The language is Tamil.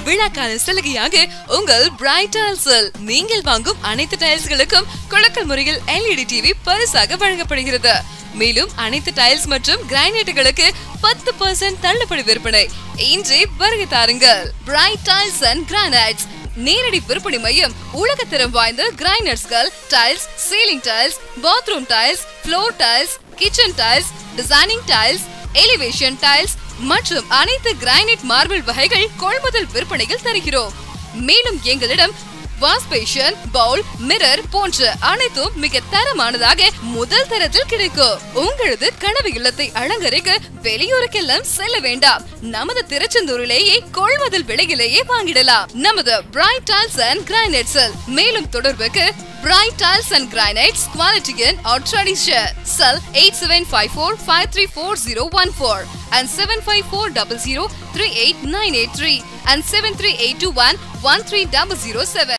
விழாக்கால சலுகையாக உங்கள் பிரைட் டைல்ஸில் நீங்கள் வாங்கும் அனைத்து டைல்ஸ்களுக்கும் குளக்கல் முறையில் எல்இடி டிவி பரிசாக வழங்கப்படுகிறது மேலும் அனைத்து டைல்ஸ் மற்றும் கிரானைட்டுகளுக்கு பத்து பர்சன்ட் தள்ளுபடி விற்பனை இன்றே வருகை தாருங்கள் பிரைட் டைல்ஸ் அண்ட் கிரானைட்ஸ் நேரடி விற்பனை மையம் உலகத்தரம் வாய்ந்த கிரைனர்ஸ்கள் tiles ceiling tiles bathroom tiles floor tiles kitchen tiles designing tiles elevation tiles மற்றும் அனைத்து கிரானைட் மார்பிள் வகைகள் கொள்முதல் விற்பனையில் தருகிறோம் மேலும் எங்களிடம் வாஷ்பேஷன் பவுல் மிரர் போன்ற அனைத்தும் மிக தரமானதாக முதல் தரத்தில் கிடைக்கும் உங்களது கனவு இல்லத்தை அலங்கரிக்க வெளியூருக்கெல்லாம் செல்ல வேண்டாம் நமது திருச்செந்தூரிலேயே கொள்முதல் விலையிலேயே வாங்கிடலாம் நமது பிரைட் டைல்ஸ் அண்ட் கிரானைட்ஸில் மேலும் தொடர்புக்கு Bright tiles and granites quality in our tradition cell eight seven five four five three four zero one four and 75400 38 983 and 73821 13007.